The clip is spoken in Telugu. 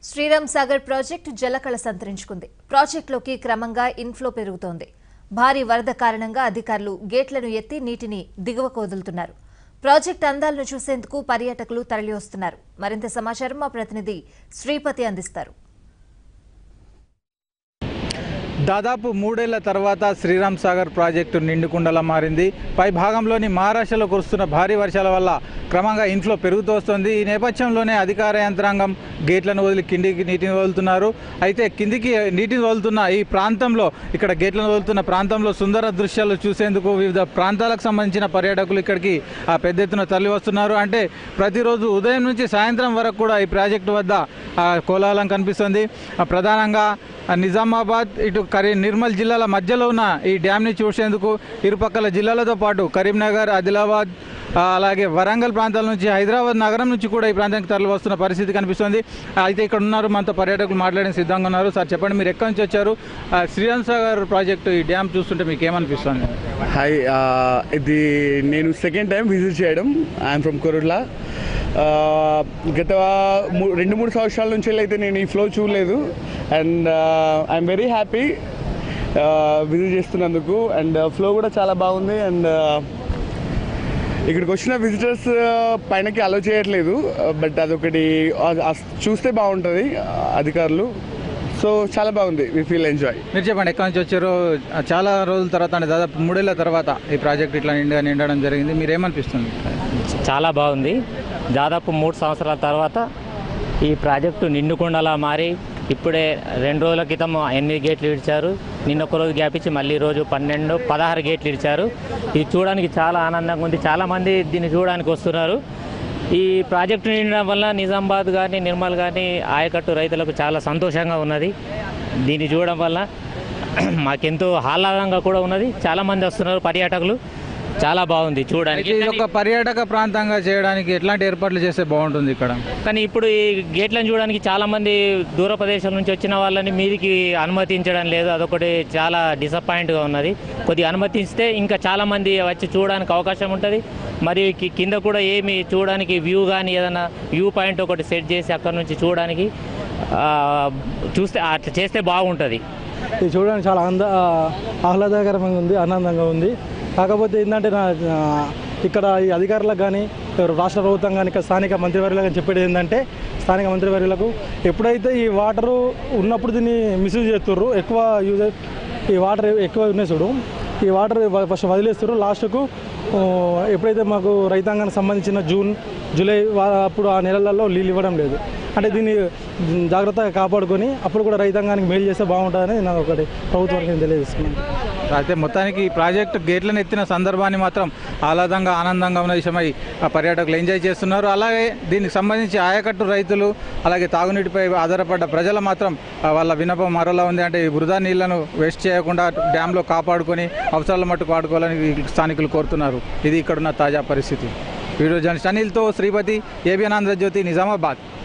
శ్రీరామ్ సాగర్ ప్రాజెక్టు జలకళ సంతరించుకుంది ప్రాజెక్టులోకి క్రమంగా ఇన్ఫ్లో పెరుగుతోంది భారీ వరద కారణంగా అధికారులు గేట్లను ఎత్తి నీటిని దిగువకు వదులుతున్నారు ప్రాజెక్టు అందాలను చూసేందుకు పర్యాటకులు తరలివస్తున్నారు మరింత సమాచారం మా ప్రతినిధి శ్రీపతి అందిస్తారు దాదాపు మూడేళ్ల తర్వాత శ్రీరామ్ సాగర్ ప్రాజెక్టు నిండుకుండలా మారింది పై భాగంలోని మహారాష్ట్రలో కురుస్తున్న భారీ వర్షాల వల్ల క్రమంగా ఇన్ఫ్లో పెరుగుతూ వస్తుంది ఈ నేపథ్యంలోనే అధికార యంత్రాంగం గేట్లను వదిలి కిందికి నీటిని వదులుతున్నారు అయితే కిందికి నీటిని వదులుతున్న ఈ ప్రాంతంలో ఇక్కడ గేట్లను వదులుతున్న ప్రాంతంలో సుందర దృశ్యాలు చూసేందుకు వివిధ ప్రాంతాలకు సంబంధించిన పర్యాటకులు ఇక్కడికి ఆ, పెద్ద ఎత్తున తరలి వస్తున్నారు అంటే ప్రతిరోజు ఉదయం నుంచి సాయంత్రం వరకు కూడా ఈ ప్రాజెక్టు వద్ద ఆ, కోలాహలం కనిపిస్తుంది ఆ, ప్రధానంగా ఆ, నిజామాబాద్ ఇటు కరీ నిర్మల్ జిల్లాల మధ్యలో ఉన్న ఈ డ్యామ్ని చూసేందుకు ఇరుపక్కల జిల్లాలతో పాటు కరీంనగర్ ఆదిలాబాద్ ఆ, అలాగే వరంగల్ ప్రాంతాల నుంచి హైదరాబాద్ నగరం నుంచి కూడా ఈ ప్రాంతానికి తరలి వస్తున్న పరిస్థితి కనిపిస్తుంది ఆ, అయితే ఇక్కడ ఉన్నారు మనతో పర్యాటకులు మాట్లాడడానికి సిద్ధంగా ఉన్నారు సార్ చెప్పండి మీరు ఎక్కడి నుంచి వచ్చారు ఆ, శ్రీరామ్ సాగర్ ప్రాజెక్టు ఈ డ్యామ్ చూస్తుంటే మీకు ఏమనిపిస్తుంది హాయ్ ఆ, ఇది నేను సెకండ్ టైం విజిట్ చేయడం ఐఎమ్ ఫ్రమ్ కొరుడ్లా ఆ, గత మూ- రెండు మూడు సంవత్సరాల నుంచి అయితే నేను ఈ ఫ్లో చూడలేదు and I'm very happy visit చేస్తున్నందుకు అండ్ ఫ్లో కూడా చాలా బాగుంది అండ్ ఇక్కడికి వచ్చిన విజిటర్స్ పైనకి అలో చేయట్లేదు బట్ అదొకటి ఆ- ఆ చూస్తే బాగుంటుంది అధికారులు సో చాలా బాగుంది వి ఫీల్ ఎంజాయ్ మీరు చెప్పండి ఎక్కడి నుంచి వచ్చారు ఆ, చాలా రోజుల తర్వాత అంటే దాదాపు మూడేళ్ల తర్వాత ఈ ప్రాజెక్ట్ ఇట్లా నిండుగా నిండడం జరిగింది మీరు ఏమనిపిస్తుంది చాలా బాగుంది దాదాపు మూడు సంవత్సరాల తర్వాత ఈ ప్రాజెక్టు నిండుకుండలా మారి ఇప్పుడే రెండు రోజుల క్రితం ఎనిమిది గేట్లు ఇడిచారు నిన్న ఒక రోజు గ్యాప్ ఇచ్చి మళ్ళీ ఈ రోజు పన్నెండు పదహారు గేట్లు ఇడిచారు ఇది చూడడానికి చాలా ఆనందంగా ఉంది చాలామంది దీన్ని చూడడానికి వస్తున్నారు ఈ ప్రాజెక్టు నిండడం వల్ల నిజామాబాద్ కానీ నిర్మల్ కానీ ఆయకట్టు రైతులకు చాలా సంతోషంగా ఉన్నది దీన్ని చూడడం వల్ల మాకెంతో ఆహ్లాదంగా కూడా ఉన్నది చాలామంది వస్తున్నారు పర్యాటకులు చాలా బాగుంది చూడడానికి అయితే ఇది ఒక పర్యాటక ప్రాంతంగా చేయడానికి ఎట్లాంటి ఏర్పాట్లు చేస్తే బాగుంటుంది ఇక్కడ కానీ ఇప్పుడు ఈ గేట్లను చూడడానికి చాలా మంది దూర ప్రదేశాల నుంచి వచ్చిన వాళ్ళని మీదికి అనుమతించడం లేదు అదొకటి చాలా డిసప్పాయింట్గా ఉన్నది కొద్దిగా అనుమతిస్తే ఇంకా చాలా మంది వచ్చి చూడడానికి అవకాశం ఉంటుంది మరియు కి- కింద కూడా ఏమి చూడడానికి వ్యూ కానీ ఏదైనా వ్యూ పాయింట్ ఒకటి సెట్ చేసి అక్కడ నుంచి చూడడానికి ఆ, చూస్తే అట్లా చేస్తే బాగుంటుంది ఇది చూడడానికి చాలా అంద ఆహ్లాదకరంగా ఉంది ఆనందంగా ఉంది కాకపోతే ఏంటంటే నా నా- ఇక్కడ ఈ అధికారులకు కానీ ఎవరు రాష్ట్ర ప్రభుత్వం కానీ ఇక్కడ స్థానిక మంత్రివర్యులకు కానీ చెప్పేది ఏంటంటే స్థానిక మంత్రివర్యులకు ఎప్పుడైతే ఈ వాటరు ఉన్నప్పుడు దీన్ని మిస్యూజ్ చేస్తుర్రు ఎక్కువ యూజ్ ఈ వాటర్ ఎక్కువ ఉన్నాయి చూడు ఈ వాటర్ ఫస్ట్ వదిలేస్తారు లాస్ట్కు ఆ, ఎప్పుడైతే మాకు రైతాంగానికి సంబంధించిన జూన్ జూలై వా- అప్పుడు ఆ నెలలలో నీళ్ళు ఇవ్వడం లేదు అంటే దీన్ని జాగ్రత్తగా కాపాడుకొని అప్పుడు కూడా రైతాంగానికి మేలు చేస్తే బాగుంటుందని నాకు ఒకటి ప్రభుత్వానికి నేను తెలియజేస్తున్నాను అయితే మొత్తానికి ఈ ప్రాజెక్ట్ గేట్లను ఎత్తిన సందర్భాన్ని మాత్రం ఆహ్లాదంగా ఆనందంగా ఉన్న విషయమై ఆ పర్యాటకులు ఎంజాయ్ చేస్తున్నారు అలాగే దీనికి సంబంధించి ఆయకట్టు రైతులు అలాగే తాగునీటిపై ఆధారపడ్డ ప్రజలు మాత్రం ఆ, వాళ్ళ వినపం మరోలా ఉంది అంటే ఈ వృధా నీళ్లను వేస్ట్ చేయకుండా డ్యాంలో కాపాడుకొని అవసరాల మట్టుకు వాడుకోవాలని ఈ స్థానికులు కోరుతున్నారు ఇది ఇక్కడున్న తాజా పరిస్థితి వీడియో జర్నలిస్ట్ అనిల్తో శ్రీపతి ఏబిఎన్ ఆంధ్రజ్యోతి నిజామాబాద్